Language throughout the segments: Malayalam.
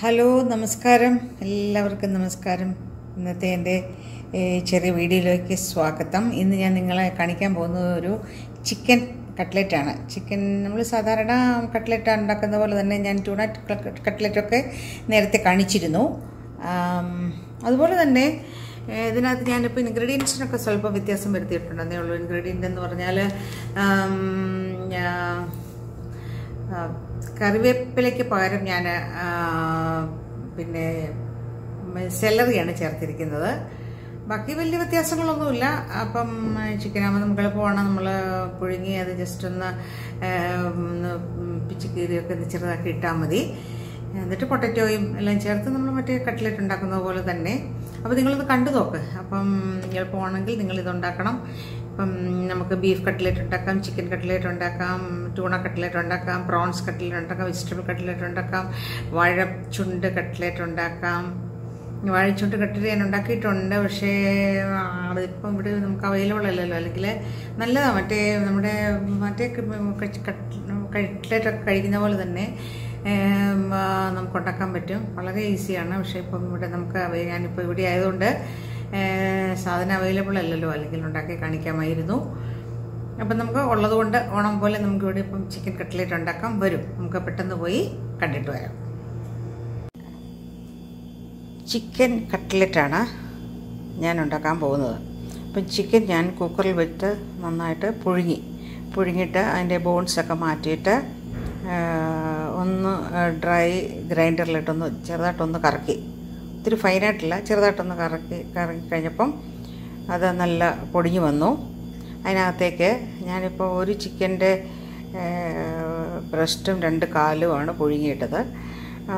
ഹലോ നമസ്കാരം എല്ലാവർക്കും നമസ്കാരം ഇന്നത്തെ എൻ്റെ ഏഹ്, ചെറിയ വീഡിയോയിലേക്ക് സ്വാഗതം ഇന്ന് ഞാൻ നിങ്ങളെ കാണിക്കാൻ പോകുന്നത് ഒരു ചിക്കൻ കട്ട്ലറ്റാണ് ചിക്കൻ നമ്മൾ സാധാരണ കട്ട്ലറ്റ് ഉണ്ടാക്കുന്ന പോലെ തന്നെ ഞാൻ ടൂണ കട്ട്ലറ്റൊക്കെ നേരത്തെ കാണിച്ചിരുന്നു ആം, അതുപോലെ തന്നെ ഏഹ്, ഇതിനകത്ത് ഞാനിപ്പോൾ ഇൻഗ്രീഡിയൻസിനൊക്കെ സ്വല്പം വ്യത്യാസം വരുത്തിയിട്ടുണ്ടെന്നേ ഉള്ളൂ ഇൻഗ്രീഡിയൻ്റ് എന്ന് പറഞ്ഞാൽ ആം, ഞാ- ആ, കറിവേപ്പിലയ്ക്ക് പകരം ഞാൻ പിന്നെ സെലറിയാണ് ചേർത്തിരിക്കുന്നത് ബാക്കി വലിയ വ്യത്യാസങ്ങളൊന്നുമില്ല അപ്പം ചിക്കനാകുമ്പോൾ നമുക്ക് എളുപ്പമാണ് നമ്മൾ പുഴുങ്ങി അത് ജസ്റ്റ് ഒന്ന് ആ, ഒന്ന് പിച്ചിക്കീരിയൊക്കെ ഒന്ന് ചെറുതാക്കി ഇട്ടാൽ മതി എന്നിട്ട് പൊട്ടറ്റോയും എല്ലാം ചേർത്ത് നമ്മൾ മറ്റേ കട്ട്ലറ്റ് ഉണ്ടാക്കുന്നത് പോലെ തന്നെ അപ്പോൾ നിങ്ങളത് കണ്ടു നോക്ക് അപ്പം എളുപ്പമാണെങ്കിൽ നിങ്ങൾ ഇതുണ്ടാക്കണം ഇപ്പം നമുക്ക് ബീഫ് കട്ട്ലറ്റ് ഉണ്ടാക്കാം ചിക്കൻ കട്ട്ലറ്റ് ഉണ്ടാക്കാം ടൂണ കട്ട്ലറ്റ് ഉണ്ടാക്കാം പ്രോൺസ് കട്ട്ലറ്റ് ഉണ്ടാക്കാം വെജിറ്റബിൾ കട്ട്ലറ്റ് ഉണ്ടാക്കാം വാഴച്ചുണ്ട് കട്ട്ലറ്റ് ഉണ്ടാക്കാം വാഴച്ചുണ്ട് കട്ട്ലറ്റ് ഞാൻ ഉണ്ടാക്കിയിട്ടുണ്ട് പക്ഷേ അതിപ്പം ഇവിടെ നമുക്ക് അവൈലബിൾ അല്ലല്ലോ അല്ലെങ്കിൽ നല്ലതാണ് മറ്റേ നമ്മുടെ മറ്റേ കട്ട്ലറ്റ് ഒക്കെ കഴിക്കുന്ന പോലെ തന്നെ ഏം, ആ, നമുക്ക് ഉണ്ടാക്കാൻ പറ്റും വളരെ ഈസിയാണ് പക്ഷേ ഇപ്പം ഇവിടെ നമുക്ക് അവ- ഞാനിപ്പോൾ ഇവിടെ ആയതുകൊണ്ട് ഏഹ്, സാധനം അവൈലബിൾ അല്ലല്ലോ അല്ലെങ്കിൽ ഉണ്ടാക്കി കാണിക്കാമായിരുന്നു അപ്പം നമുക്ക് ഉള്ളതുകൊണ്ട് ഓണം പോലെ നമുക്ക് ഇവിടെ ഇപ്പം ചിക്കൻ കട്ട്ലേറ്റ് ഉണ്ടാക്കാം വരും നമുക്ക് പെട്ടെന്ന് പോയി കണ്ടിട്ട് വരാം ചിക്കൻ കട്ട്ലറ്റാണ് ഞാൻ ഉണ്ടാക്കാൻ പോകുന്നത് അപ്പം ചിക്കൻ ഞാൻ കുക്കറിൽ വെച്ച് നന്നായിട്ട് പുഴുങ്ങി പുഴുങ്ങിയിട്ട് അതിൻ്റെ ബോൺസൊക്കെ മാറ്റിയിട്ട് ആ, ഒന്ന് ഡ്രൈ ഗ്രൈൻഡറിലിട്ടൊന്ന് ചെറുതായിട്ടൊന്ന് കറക്കി ഒത്തിരി ഫൈനായിട്ടില്ല ചെറുതായിട്ടൊന്ന് കറക്കി കറക്കി കഴിഞ്ഞപ്പം അത് നല്ല പൊടിഞ്ഞു വന്നു അതിനകത്തേക്ക് ഞാനിപ്പോൾ ഒരു ചിക്കൻ്റെ ബ്രസ്റ്റും രണ്ട് കാലുമാണ് പുഴുങ്ങിയിട്ടത് ആ,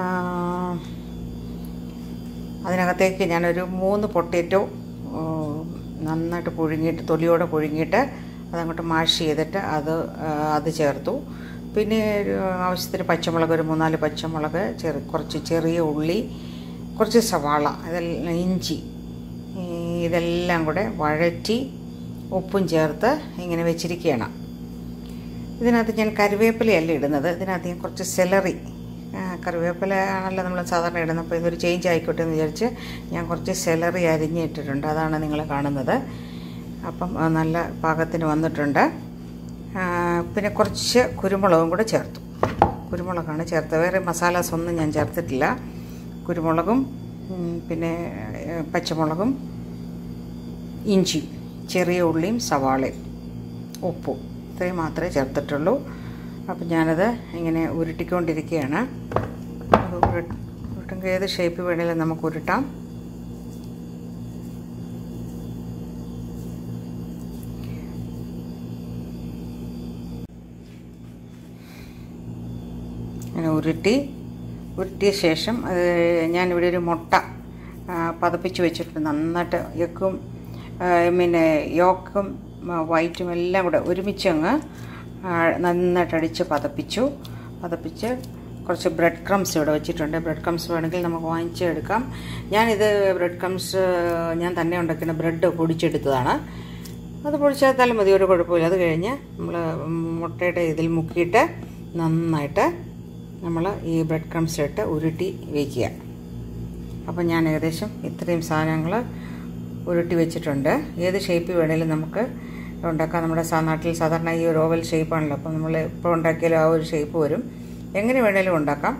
അതിനകത്തേക്ക് ഞാനൊരു മൂന്ന് പൊട്ടേറ്റോ നന്നായിട്ട് പുഴുങ്ങിയിട്ട് തൊലിയോടെ പുഴുങ്ങിയിട്ട് അതങ്ങോട്ട് മാഷ് ചെയ്തിട്ട് അത് ആ, അത് ചേർത്തു പിന്നെ ഒരു ആവശ്യത്തിന് പച്ചമുളക് ഒരു മൂന്നാല് പച്ചമുളക് ചെറു കുറച്ച് ചെറിയ ഉള്ളി കുറച്ച് സവാള ഇതെല്ലാം ഇഞ്ചി ഈ ഇതെല്ലാം കൂടെ വഴറ്റി ഉപ്പും ചേർത്ത് ഇങ്ങനെ വെച്ചിരിക്കുകയാണ് ഇതിനകത്ത് ഞാൻ കറിവേപ്പിലയല്ല ഇടുന്നത് ഇതിനകത്ത് ഞാൻ കുറച്ച് സെലറി ആ, കറിവേപ്പില ആണല്ലോ നമ്മൾ സാധാരണ ഇടുന്നത് അപ്പോൾ ഇതൊരു ചേഞ്ച് ആയിക്കോട്ടെ എന്ന് വിചാരിച്ച് ഞാൻ കുറച്ച് സെലറി അരിഞ്ഞിട്ടിട്ടുണ്ട് അതാണ് നിങ്ങൾ കാണുന്നത് അപ്പം അത് നല്ല പാകത്തിന് വന്നിട്ടുണ്ട് ആ, പിന്നെ കുറച്ച് കുരുമുളകും കൂടെ ചേർത്തു കുരുമുളകാണ് ചേർത്തത് വേറെ മസാലാസ് ഒന്നും ഞാൻ ചേർത്തിട്ടില്ല കുരുമുളകും ഉം, പിന്നെ ഏ, പച്ചമുളകും ഇഞ്ചി ചെറിയ ഉള്ളിയും സവാളയും ഉപ്പും ഇത്രയും മാത്രമേ ചേർത്തിട്ടുള്ളൂ അപ്പം ഞാനത് ഇങ്ങനെ ഉരുട്ടിക്കൊണ്ടിരിക്കുകയാണ് അത് ഉരുട്ട് ഉരുട്ടെങ്കിൽ ഏത് ഷേപ്പ് വേണേലും നമുക്ക് ഉരുട്ടാം അങ്ങനെ ഉരുട്ടി ഉരുട്ടിയ ശേഷം അത് ഞാനിവിടെ ഒരു മുട്ട ആ, പതപ്പിച്ച് വെച്ചിട്ടുണ്ട് നന്നായിട്ട് യക്കും ആ, പിന്നെ യോക്കും ആ, വൈറ്റും എല്ലാം കൂടെ ഒരുമിച്ച് അങ്ങ് ആ, നന്നായിട്ട് അടിച്ച് പതപ്പിച്ചു പതപ്പിച്ച് കുറച്ച് ബ്രെഡ് ക്രംസ് ഇവിടെ വെച്ചിട്ടുണ്ട് ബ്രെഡ് ക്രംസ് വേണമെങ്കിൽ നമുക്ക് വാങ്ങിച്ചെടുക്കാം ഞാനിത് ബ്രെഡ് ക്രംസ് ഞാൻ തന്നെ ഉണ്ടാക്കുന്ന ബ്രെഡ് പൊടിച്ചെടുത്തതാണ് അത് പൊടിച്ചെടുത്താലും മതി ഒരു കുഴപ്പമില്ല അത് കഴിഞ്ഞ് നമ്മൾ മുട്ടയുടെ ഇതിൽ മുക്കിയിട്ട് നന്നായിട്ട് നമ്മൾ ഈ ബ്രെഡ് ക്രംസ് ഇട്ട് ഉരുട്ടി വയ്ക്കുക അപ്പം ഞാൻ ഏകദേശം ഇത്രയും സാധനങ്ങൾ ഉരുട്ടി വെച്ചിട്ടുണ്ട് ഏത് ഷേപ്പ് വേണേലും നമുക്ക് ഉണ്ടാക്കാം നമ്മുടെ സാ നാട്ടിൽ സാധാരണ ഈ ഒരു ഓവൽ ഷേപ്പാണല്ലോ അപ്പം നമ്മൾ ഇപ്പോൾ ഉണ്ടാക്കിയാലും ആ ഒരു ഷേപ്പ് വരും എങ്ങനെ വേണേലും ഉണ്ടാക്കാം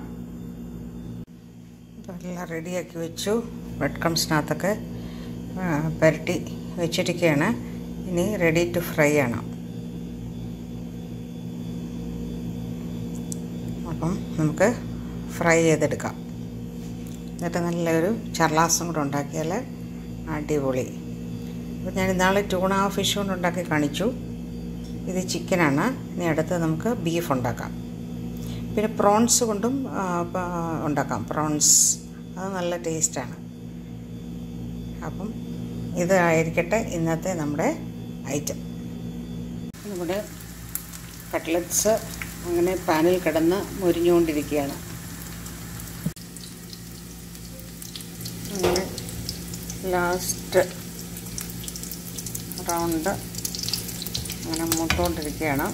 ഇപ്പം എല്ലാം റെഡിയാക്കി വെച്ചു ബ്രെഡ് ക്രംസിനകത്തൊക്കെ പുരട്ടി വെച്ചിരിക്കുകയാണ് ഇനി റെഡി ടു ഫ്രൈ ആണ് അപ്പം നമുക്ക് ഫ്രൈ ചെയ്തെടുക്കാം എന്നിട്ട് നല്ലൊരു ചർലാസും കൂടെ ഉണ്ടാക്കിയാൽ അടിപൊളി അപ്പോൾ ഞാൻ ഇന്നാളെ ടൂണ ഫിഷ് കൊണ്ട് ഉണ്ടാക്കി കാണിച്ചു ഇത് ചിക്കനാണ് ഇനി അടുത്ത് നമുക്ക് ബീഫ് ഉണ്ടാക്കാം പിന്നെ പ്രോൺസ് കൊണ്ടും ആ, പ- ഉണ്ടാക്കാം പ്രോൺസ് അത് നല്ല ടേസ്റ്റാണ് അപ്പം ഇതായിരിക്കട്ടെ ഇന്നത്തെ നമ്മുടെ ഐറ്റം നമ്മുടെ കട്ട്ലറ്റ്സ് അങ്ങനെ പാനിൽ കിടന്ന് മുരിഞ്ഞുകൊണ്ടിരിക്കുകയാണ് അങ്ങനെ ലാസ്റ്റ് റൗണ്ട് അങ്ങനെ മൂത്തുകൊണ്ടിരിക്കുകയാണ്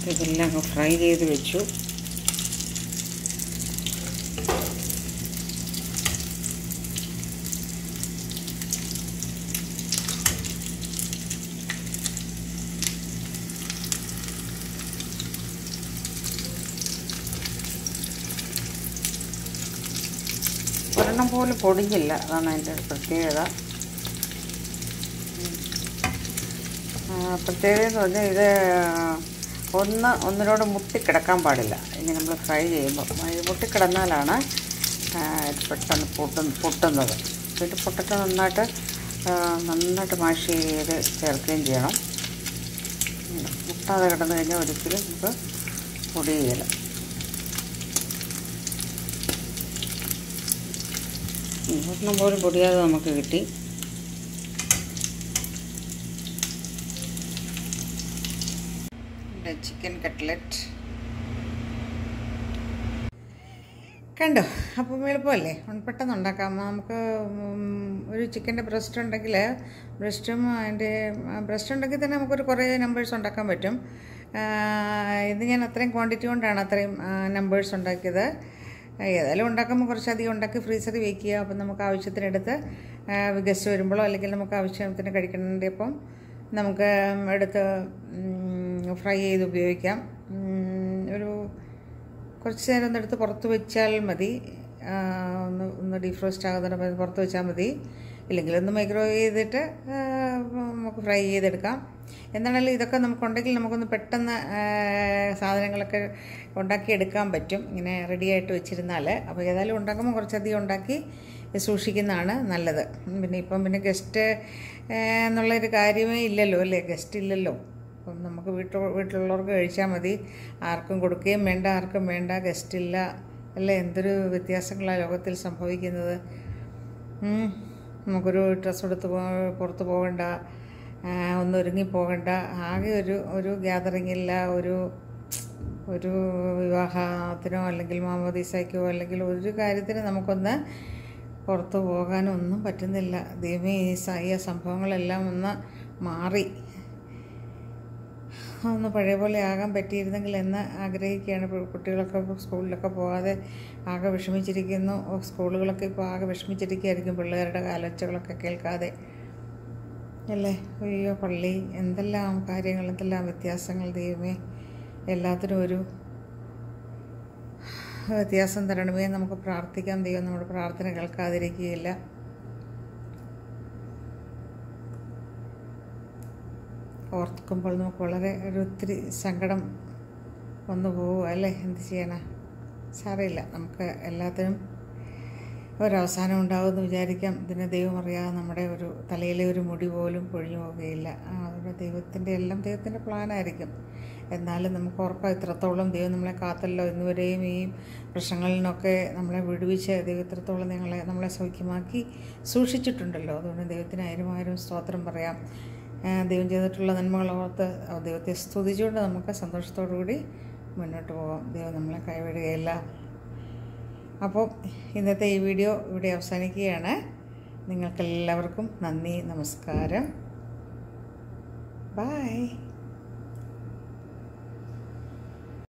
ഇതെല്ലാം അങ്ങ് ഫ്രൈ ചെയ്ത് വെച്ചു ഒരെണ്ണം പോലും പൊടിഞ്ഞില്ല അതാണ് അതിൻ്റെ പ്രത്യേകത ആ, പ്രത്യേകത എന്ന് പറഞ്ഞാൽ ഇത് ഒന്ന് ഒന്നിനോട് മുട്ടിക്കിടക്കാൻ പാടില്ല ഇങ്ങനെ നമ്മൾ ഫ്രൈ ചെയ്യുമ്പോൾ ഇത് മുട്ടിക്കിടന്നാലാണ് ആ, ഇത് പെട്ടെന്ന് പൊട്ടുന്ന പൊട്ടുന്നത് എന്നിട്ട് പൊട്ടിട്ട് നന്നായിട്ട് ആ, നന്നായിട്ട് മാഷ് ചെയ്ത് ചേർക്കുകയും ചെയ്യണം ഉം. മുട്ടാതെ കിടന്നു കഴിഞ്ഞാൽ ഒരിക്കലും നമുക്ക് പൊടിയില്ല ഒരെണ്ണം പോലും പൊടിയാതെ നമുക്ക് കിട്ടി ചിക്കൻ കട്ട്ലറ്റ് കണ്ടോ അപ്പം എളുപ്പമല്ലേ ഉം, പെട്ടെന്ന് ഉണ്ടാക്കാം നമുക്ക് ഉം, ഒരു ചിക്കൻ്റെ ബ്രസ്റ്റ് ഉണ്ടെങ്കിൽ ബ്രസ്റ്റും അതിൻ്റെ ബ്രസ്റ്റ് ഉണ്ടെങ്കിൽ തന്നെ നമുക്കൊരു കുറേ നമ്പേഴ്സ് ഉണ്ടാക്കാൻ പറ്റും ആ, ഇത് ഞാൻ അത്രയും ക്വാണ്ടിറ്റി കൊണ്ടാണ് അത്രയും നമ്പേഴ്സ് ഉണ്ടാക്കിയത് ഏതായാലും ഉണ്ടാക്കുമ്പോൾ കുറച്ചധികം ഉണ്ടാക്കി ഫ്രീസറിൽ വെക്കുക അപ്പം നമുക്ക് ആവശ്യത്തിനെടുത്ത് ഗസ്റ്റ് വരുമ്പോഴോ അല്ലെങ്കിൽ നമുക്ക് ആവശ്യത്തിന് കഴിക്കണ്ടപ്പം നമുക്ക് എടുത്ത് ഫ്രൈ ചെയ്ത് ഉപയോഗിക്കാം ഉം, ഒരു കുറച്ച് നേരം ഒന്ന് എടുത്ത് പുറത്ത് വെച്ചാൽ മതി ആ, ഒന്ന് ഒന്ന് ഡീഫ്രോസ്റ്റ് ആകുന്ന പുറത്ത് വെച്ചാൽ മതി ഇല്ലെങ്കിൽ ഒന്ന് മൈക്രോവേവ് ചെയ്തിട്ട് ആ, നമുക്ക് ഫ്രൈ ചെയ്തെടുക്കാം എന്താണെങ്കിലും ഇതൊക്കെ നമുക്കുണ്ടെങ്കിൽ നമുക്കൊന്ന് പെട്ടെന്ന് ആ, സാധനങ്ങളൊക്കെ ഉണ്ടാക്കിയെടുക്കാൻ പറ്റും ഇങ്ങനെ റെഡിയായിട്ട് വെച്ചിരുന്നാൽ അപ്പോൾ ഏതായാലും ഉണ്ടാക്കുമ്പോൾ കുറച്ചധികം ഉണ്ടാക്കി സൂക്ഷിക്കുന്നതാണ് നല്ലത് പിന്നെ ഇപ്പം പിന്നെ ഗസ്റ്റ് എന്നുള്ളൊരു കാര്യമേ ഇല്ലല്ലോ അല്ലേ ഗസ്റ്റ് ഇല്ലല്ലോ അപ്പം നമുക്ക് വീട്ടിൽ വീട്ടിലുള്ളവർക്ക് കഴിച്ചാൽ മതി ആർക്കും കൊടുക്കുകയും വേണ്ട ആർക്കും വേണ്ട ഗസ്റ്റ് ഇല്ല അല്ലേ എന്തൊരു വ്യത്യാസങ്ങളാണ് ലോകത്തിൽ സംഭവിക്കുന്നത് ഉം. നമുക്കൊരു ഡ്രസ്സ് എടുത്ത് പോ പുറത്ത് പോകണ്ട ആ, ഒന്ന് ഒരുങ്ങി പോകണ്ട ആകെ ഒരു ഒരു ഗ്യാതറിംഗ് ഇല്ല ഒരു ഒരു വിവാഹത്തിനോ അല്ലെങ്കിൽ മാമോദീസയ്ക്കോ അല്ലെങ്കിൽ ഒരു കാര്യത്തിന് നമുക്കൊന്ന് പുറത്ത് പോകാനോ ഒന്നും പറ്റുന്നില്ല ദൈവമേ ഈ സ- ഈ സംഭവങ്ങളെല്ലാം ഒന്ന് മാറി ഒന്ന് പഴയ പോലെ ആകാൻ പറ്റിയിരുന്നെങ്കിൽ എന്ന് ആഗ്രഹിക്കുകയാണ് ഇപ്പോൾ കുട്ടികളൊക്കെ ഇപ്പോൾ സ്കൂളിലൊക്കെ പോകാതെ ആകെ വിഷമിച്ചിരിക്കുന്നു ഓ, സ്കൂളുകളൊക്കെ ഇപ്പോൾ ആകെ വിഷമിച്ചിരിക്കുകയായിരിക്കും പിള്ളേരുടെ കാലൊച്ചകളൊക്കെ കേൾക്കാതെ അല്ലേ അയ്യോ പള്ളി എന്തെല്ലാം കാര്യങ്ങൾ എന്തെല്ലാം വ്യത്യാസങ്ങൾ ദൈവമേ എല്ലാത്തിനും ഒരു വ്യത്യാസം തരണമേ നമുക്ക് പ്രാർത്ഥിക്കാം ദൈവം നമ്മുടെ പ്രാർത്ഥന കേൾക്കാതിരിക്കുകയില്ല ഓർക്കുമ്പോൾ നമുക്ക് വളരെ ഒരു ഒത്തിരി സങ്കടം വന്നു പോവുക അല്ലേ എന്ത് ചെയ്യാനാ സാരമില്ല നമുക്ക് എല്ലാത്തിനും ഒരവസാനം ഉണ്ടാവുമെന്ന് വിചാരിക്കാം ഇതിനെ ദൈവം അറിയാതെ നമ്മുടെ ഒരു തലയിലെ ഒരു മുടി പോലും പൊഴിഞ്ഞു പോവുകയില്ല ആ, അതുകൊണ്ട് ദൈവത്തിൻ്റെ എല്ലാം ദൈവത്തിൻ്റെ പ്ലാനായിരിക്കും എന്നാലും നമുക്ക് ഓർക്കാം ഇത്രത്തോളം ദൈവം നമ്മളെ കാത്തല്ലോ ഇന്നുവരെയും ഈ പ്രശ്നങ്ങളിൽ നിന്നൊക്കെ നമ്മളെ വിടുവിച്ച് ദൈവം ഇത്രത്തോളം നിങ്ങളെ നമ്മളെ സൗഖ്യമാക്കി സൂക്ഷിച്ചിട്ടുണ്ടല്ലോ അതുകൊണ്ട് ദൈവത്തിന് ആയിരം ആയിരം സ്തോത്രം പറയാം ആ, ദൈവം ചെയ്തിട്ടുള്ള നന്മകൾ ഓർത്ത് ആ ദൈവത്തെ സ്തുതിച്ചുകൊണ്ട് നമുക്ക് സന്തോഷത്തോടു കൂടി മുന്നോട്ട് പോകാം ദൈവം നമ്മളെ കൈവിടുകയില്ല അപ്പോൾ ഇന്നത്തെ ഈ വീഡിയോ ഇവിടെ അവസാനിക്കുകയാണ് നിങ്ങൾക്കെല്ലാവർക്കും നന്ദി നമസ്കാരം ബായ്